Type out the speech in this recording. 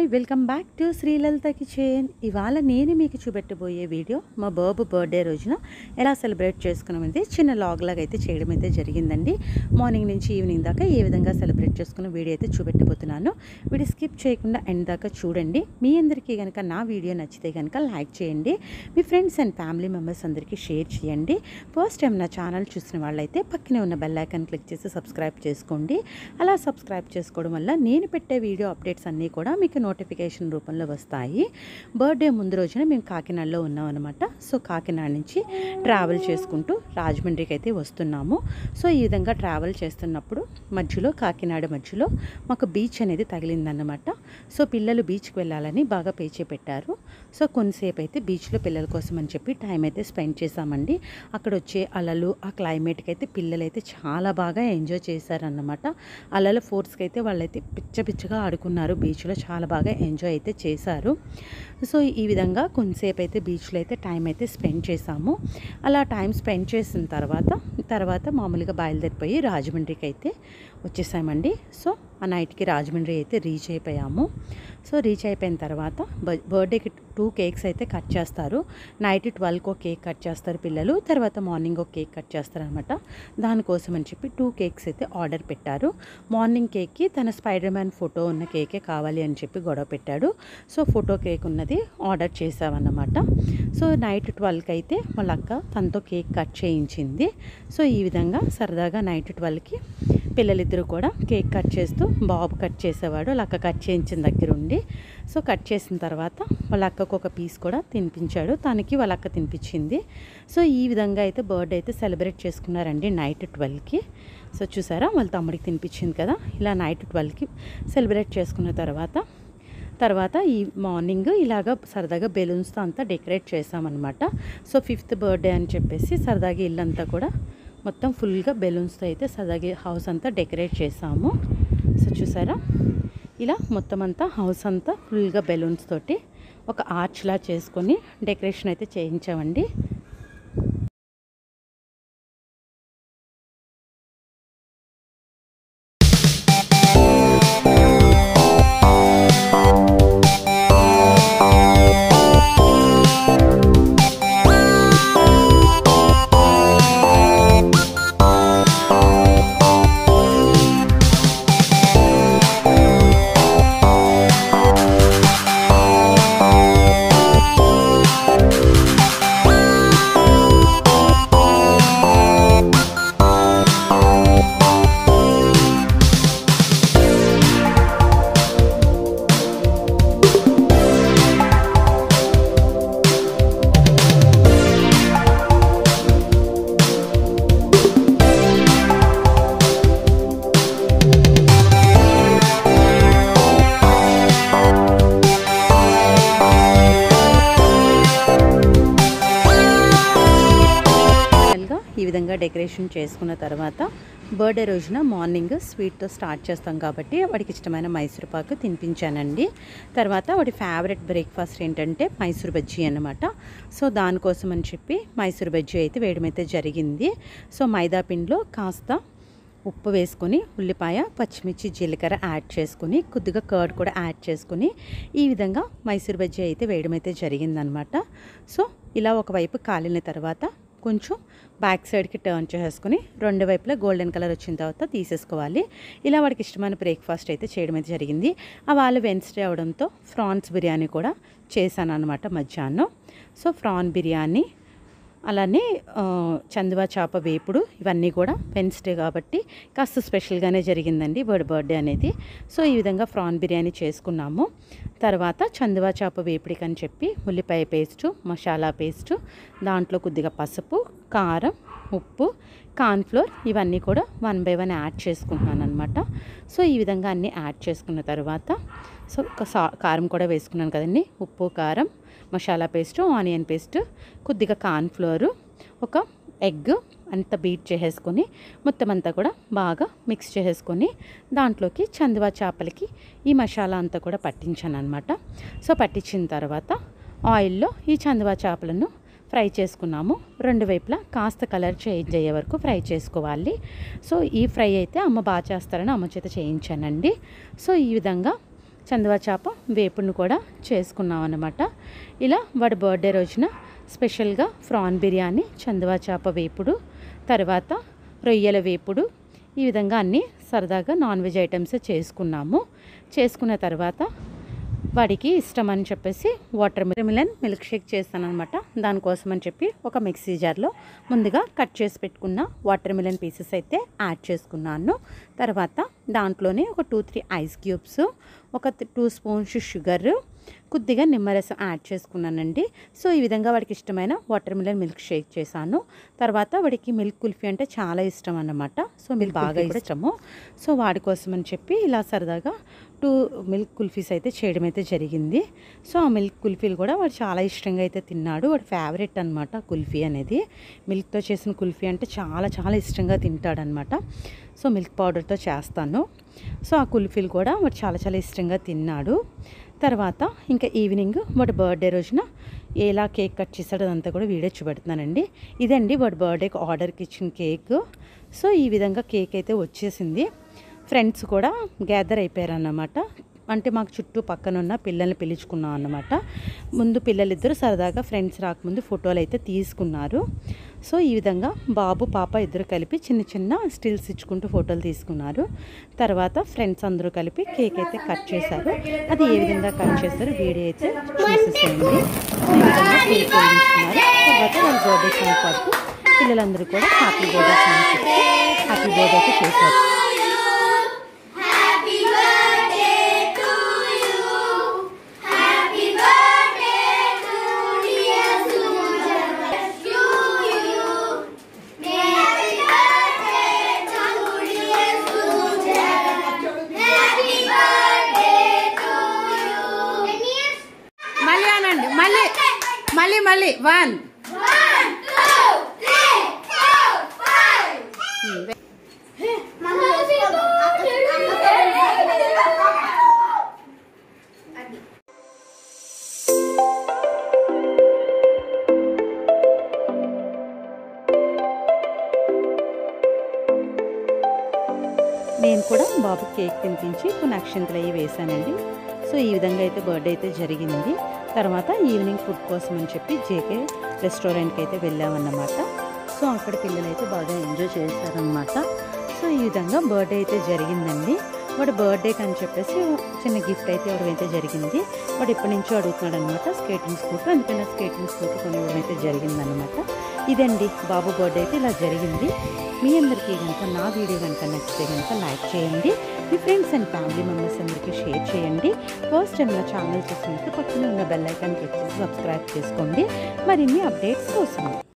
Welcome back to Srilalitha kitchen ఇవాళ నేను మీకు చూపెట్టబోయే వీడియో మా బాబు బర్త్డే రోజున ఎలా సెలబ్రేట్ చేసుకున్నామైతే చిన్న లాగ్ లాగా అయితే చేయడం అయితే జరిగిందండి మార్నింగ్ నుంచి ఈవినింగ్ దాకా ఏ విధంగా సెలబ్రేట్ చేసుకున్న వీడియో అయితే చూపెట్టబోతున్నాను వీడియో స్కిప్ చేయకుండా ఎండ్ దాకా చూడండి మీ అందరికీ కనుక నా వీడియో నచ్చితే కనుక లైక్ చేయండి మీ ఫ్రెండ్స్ అండ్ ఫ్యామిలీ మెంబర్స్ అందరికీ షేర్ చేయండి ఫస్ట్ టైం నా ఛానల్ చూసిన వాళ్ళైతే పక్కనే ఉన్న బెల్ ఐకాన్ క్లిక్ చేసి సబ్స్క్రైబ్ చేసుకోండి అలా సబ్స్క్రైబ్ చేసుకోవడం వల్ల నేను పెట్టే వీడియో అప్డేట్స్ అన్నీ కూడా మీకు నోటిఫికేషన్ రూపంలో వస్తాయి బర్త్డే ముందు రోజున మేము కాకినాడలో ఉన్నాం అనమాట సో కాకినాడ నుంచి ట్రావెల్ చేసుకుంటూ రాజమండ్రికి అయితే వస్తున్నాము సో ఈ విధంగా ట్రావెల్ చేస్తున్నప్పుడు మధ్యలో కాకినాడ మధ్యలో మాకు బీచ్ అనేది తగిలిందన్నమాట సో పిల్లలు బీచ్కి వెళ్ళాలని బాగా పేచే పెట్టారు సో కొంతసేపు అయితే బీచ్లో పిల్లల కోసం అని చెప్పి టైం అయితే స్పెండ్ చేశామండి అక్కడ వచ్చే అలలు ఆ క్లైమేట్కి అయితే పిల్లలు అయితే చాలా బాగా ఎంజాయ్ చేశారన్నమాట అలల ఫోర్స్కి అయితే వాళ్ళైతే పిచ్చ పిచ్చగా ఆడుకున్నారు బీచ్లో చాలా బాగా ఎంజాయ్ అయితే చేశారు సో ఈ విధంగా కొంతసేపు అయితే బీచ్లో అయితే టైం అయితే స్పెండ్ చేశాము అలా టైం స్పెండ్ చేసిన తర్వాత తర్వాత మామూలుగా బయలుదేరిపోయి రాజమండ్రికి అయితే వచ్చేసామండి సో ఆ నైట్కి రాజమండ్రి అయితే రీచ్ అయిపోయాము సో రీచ్ అయిపోయిన తర్వాత బ- బర్త్డేకి టూ కేక్స్ అయితే కట్ చేస్తారు నైట్ ట్వెల్వ్కి ఒక కేక్ కట్ చేస్తారు పిల్లలు తర్వాత మార్నింగ్ ఒక కేక్ కట్ చేస్తారు అనమాట దానికోసం అని చెప్పి టూ కేక్స్ అయితే ఆర్డర్ పెట్టారు మార్నింగ్ కేక్కి తన స్పైడర్ మ్యాన్ ఫోటో ఉన్న కేకే కావాలి అని చెప్పి గొడవ పెట్టాడు సో ఫోటో కేక్ ఉన్నది ఆర్డర్ చేసామన్నమాట సో నైట్ ట్వెల్వ్కి అయితే వాళ్ళ అక్క తనతో కేక్ కట్ చేయించింది సో ఈ విధంగా సరదాగా నైట్ ట్వెల్వ్కి పిల్లలిద్దరూ కూడా కేక్ కట్ చేస్తూ బాబు కట్ చేసేవాడు వాళ్ళ అక్క కట్ చేయించిన దగ్గర ఉండి సో కట్ చేసిన తర్వాత వాళ్ళ అక్కకు ఒక పీస్ కూడా తినిపించాడు తనకి వాళ్ళ అక్క తినిపించింది సో ఈ విధంగా అయితే బర్త్డే అయితే సెలబ్రేట్ చేసుకున్నారండి నైట్ ట్వెల్వ్కి సో చూసారా వాళ్ళ తమ్ముడికి తినిపించింది కదా ఇలా నైట్ ట్వెల్వ్కి సెలబ్రేట్ చేసుకున్న తర్వాత తర్వాత ఈ మార్నింగ్ ఇలాగ సరదాగా బెలూన్స్తో అంతా డెకరేట్ చేసామన్నమాట సో ఫిఫ్త్ బర్త్డే అని చెప్పేసి సరదాగా ఇల్లంతా కూడా మొత్తం ఫుల్గా బెలూన్స్తో అయితే సరదాగా హౌస్ అంతా డెకరేట్ చేసాము సో చూసారా ఇలా మొత్తం అంతా హౌస్ అంతా ఫుల్గా బెలూన్స్ తోటి ఒక ఆర్చ్లా చేసుకొని డెకరేషన్ అయితే చేయించామండి ఫైనల్గా ఈ విధంగా డెకరేషన్ చేసుకున్న తర్వాత బర్త్డే రోజున మార్నింగ్ స్వీట్తో స్టార్ట్ చేస్తాం కాబట్టి వాడికి ఇష్టమైన మైసూర్ పాకు తినిపించానండి తర్వాత వాడి ఫేవరెట్ బ్రేక్ఫాస్ట్ ఏంటంటే మైసూర్ బజ్జీ అన్నమాట సో దానికోసం అని చెప్పి మైసూర్ బజ్జీ అయితే వేయడం అయితే జరిగింది సో మైదా పిండిలో కాస్త ఉప్పు వేసుకొని ఉల్లిపాయ పచ్చిమిర్చి జీలకర్ర యాడ్ చేసుకొని కొద్దిగా కర్డ్ కూడా యాడ్ చేసుకొని ఈ విధంగా మైసూర్ బజ్జీ అయితే వేయడం అయితే జరిగిందనమాట సో ఇలా ఒకవైపు కాలిన తర్వాత కొంచెం బ్యాక్ సైడ్కి టర్న్ చేసుకొని రెండు వైపులా గోల్డెన్ కలర్ వచ్చిన తర్వాత తీసేసుకోవాలి ఇలా వాడికి ఇష్టమైన బ్రేక్ఫాస్ట్ అయితే చేయడం అయితే జరిగింది ఆ వాళ్ళు వెన్స్డే అవడంతో ఫ్రాన్స్ బిర్యానీ కూడా చేశాను అనమాట మధ్యాహ్నం సో ఫ్రాన్ బిర్యానీ అలానే ఆ, చందువా చేప వేపుడు ఇవన్నీ కూడా వెన్స్డే కాబట్టి కాస్త స్పెషల్గానే జరిగిందండి బర్డ్ బర్త్డే అనేది సో ఈ విధంగా ఫ్రాన్ బిర్యానీ చేసుకున్నాము తర్వాత చందువా చేప వేపుడికి అని చెప్పి ఉల్లిపాయ పేస్టు మసాలా పేస్టు దాంట్లో కొద్దిగా పసుపు కారం ఉప్పు కార్న్ఫ్లోర్ ఇవన్నీ కూడా వన్ బై వన్ యాడ్ చేసుకుంటున్నాను అనమాట సో ఈ విధంగా అన్నీ యాడ్ చేసుకున్న తర్వాత సో ఒక సా కారం కూడా వేసుకున్నాను కదండి ఉప్పు కారం మసాలా పేస్ట్ ఆనియన్ పేస్ట్ కొద్దిగా కార్న్ఫ్లోరు ఒక ఎగ్ అంత బీట్ చేసేసుకొని మొత్తం అంతా కూడా బాగా మిక్స్ చేసేసుకొని దాంట్లోకి చందువా చేపలకి ఈ మసాలా అంతా కూడా పట్టించాను అనమాట సో పట్టించిన తర్వాత ఆయిల్లో ఈ చందువా చేపలను ఫ్రై చేసుకున్నాము రెండు వైపులా కాస్త కలర్ చేంజ్ అయ్యే వరకు ఫ్రై చేసుకోవాలి సో ఈ ఫ్రై అయితే అమ్మ బాగా చేస్తారని అమ్మ చేత చేయించానండి సో ఈ విధంగా చందువా చేప వేపుడును కూడా చేసుకున్నాం అన్నమాట ఇలా వాడి బర్త్డే రోజున స్పెషల్గా ఫ్రాన్ బిర్యానీ చందువా చేప వేపుడు తర్వాత రొయ్యల వేపుడు ఈ విధంగా అన్నీ సరదాగా నాన్ వెజ్ ఐటమ్స్ చేసుకున్నాము చేసుకున్న తర్వాత వాడికి ఇష్టం అని చెప్పేసి వాటర్ మిలన్ మిల్క్ షేక్ చేస్తాను అనమాట దానికోసం అని చెప్పి ఒక మిక్సీ జార్లో ముందుగా కట్ చేసి పెట్టుకున్న వాటర్ మిలన్ పీసెస్ అయితే యాడ్ చేసుకున్నాను తర్వాత దాంట్లోనే ఒక టూ త్రీ ఐస్ క్యూబ్స్ ఒక టూ స్పూన్స్ షుగర్ కొద్దిగా నిమ్మరసం యాడ్ చేసుకున్నానండి సో ఈ విధంగా వాడికి ఇష్టమైన వాటర్ మిలన్ మిల్క్ షేక్ చేశాను తర్వాత వాడికి మిల్క్ కుల్ఫీ అంటే చాలా ఇష్టం అన్నమాట సో మిల్క్ బాగా ఇష్టము సో వాడి కోసం అని చెప్పి ఇలా సరదాగా టూ మిల్క్ కుల్ఫీస్ అయితే చేయడం అయితే జరిగింది సో ఆ మిల్క్ కుల్ఫీలు కూడా వాడు చాలా ఇష్టంగా అయితే తిన్నాడు వాడి ఫేవరెట్ అనమాట కుల్ఫీ అనేది మిల్క్తో చేసిన కుల్ఫీ అంటే చాలా చాలా ఇష్టంగా తింటాడనమాట సో మిల్క్ పౌడర్తో చేస్తాను సో ఆ కుల్ఫీలు కూడా వాడు చాలా చాలా ఇష్టంగా తిన్నాడు తర్వాత ఇంకా ఈవినింగ్ వాడి బర్త్డే రోజున ఎలా కేక్ కట్ చేశాడో అదంతా కూడా వీడియో చూపెడుతున్నానండి ఇదండి వాడి బర్త్డేకి ఆర్డర్కి ఇచ్చిన కేక్ సో ఈ విధంగా కేక్ అయితే వచ్చేసింది ఫ్రెండ్స్ కూడా గ్యాదర్ అయిపోయారన్నమాట అంటే మాకు చుట్టూ పక్కన ఉన్న పిల్లల్ని పిలుచుకున్నాం అన్నమాట ముందు పిల్లలిద్దరూ సరదాగా ఫ్రెండ్స్ రాకముందు ఫోటోలు అయితే తీసుకున్నారు సో ఈ విధంగా బాబు పాప ఇద్దరు కలిపి చిన్న చిన్న స్టిల్స్ ఇచ్చుకుంటూ ఫోటోలు తీసుకున్నారు తర్వాత ఫ్రెండ్స్ అందరూ కలిపి కేక్ అయితే కట్ చేశారు అది ఏ విధంగా కట్ చేశారో వీడియో అయితే చూసేసేయండి ఈ విధంగా కేక్ వేయించుకున్నారు తర్వాత వాళ్ళ బర్త్డే సాంగ్ పాడుతూ పిల్లలందరూ కూడా హ్యాపీ బర్త్డే సాంగ్ చెప్తూ హ్యాపీ బర్త్డే అయితే చేశారు Happy birthday to you. Happy birthday to dear Sujan. You, you. Happy birthday to dear Sujan. Happy birthday to you. మళ్ళీ అనండి మళ్ళీ మళ్ళీ మళ్ళీ one One, two, three, four, five. నేను కూడా బాబు కేక్ తినిపించి కొన్ని అక్షంతలు అవి వేశానండి సో ఈ విధంగా అయితే బర్త్డే అయితే జరిగింది తర్వాత ఈవినింగ్ ఫుడ్ కోసం అని చెప్పి జేకే రెస్టారెంట్కి అయితే వెళ్ళామన్నమాట సో అక్కడ పిల్లలు అయితే బాగా ఎంజాయ్ చేశారనమాట సో ఈ విధంగా బర్త్డే అయితే జరిగిందండి వాడు బర్త్డేకి అని చెప్పేసి చిన్న గిఫ్ట్ అయితే ఇవ్వడం అయితే జరిగింది వాడు ఎప్పటి నుంచో అడుగుతున్నాడు అనమాట స్కేటింగ్ స్కూటర్ అందుకని ఆ స్కేటింగ్ స్కూటర్ కొని ఇవ్వడం అయితే జరిగిందనమాట ఇదండి బాబు బర్త్డే అయితే ఇలా జరిగింది మీ అందరికీ కనుక నా వీడియో కనుక నచ్చితే కనుక లైక్ చేయండి మీ ఫ్రెండ్స్ అండ్ ఫ్యామిలీ మెంబర్స్ అందరికీ షేర్ చేయండి ఫస్ట్ టైం నా ఛానల్ చూసినట్టు పక్కన ఉన్న బెల్ ఐకాన్ క్లిక్ చేసి సబ్స్క్రైబ్ చేసుకోండి మరిన్ని అప్డేట్స్ కోసం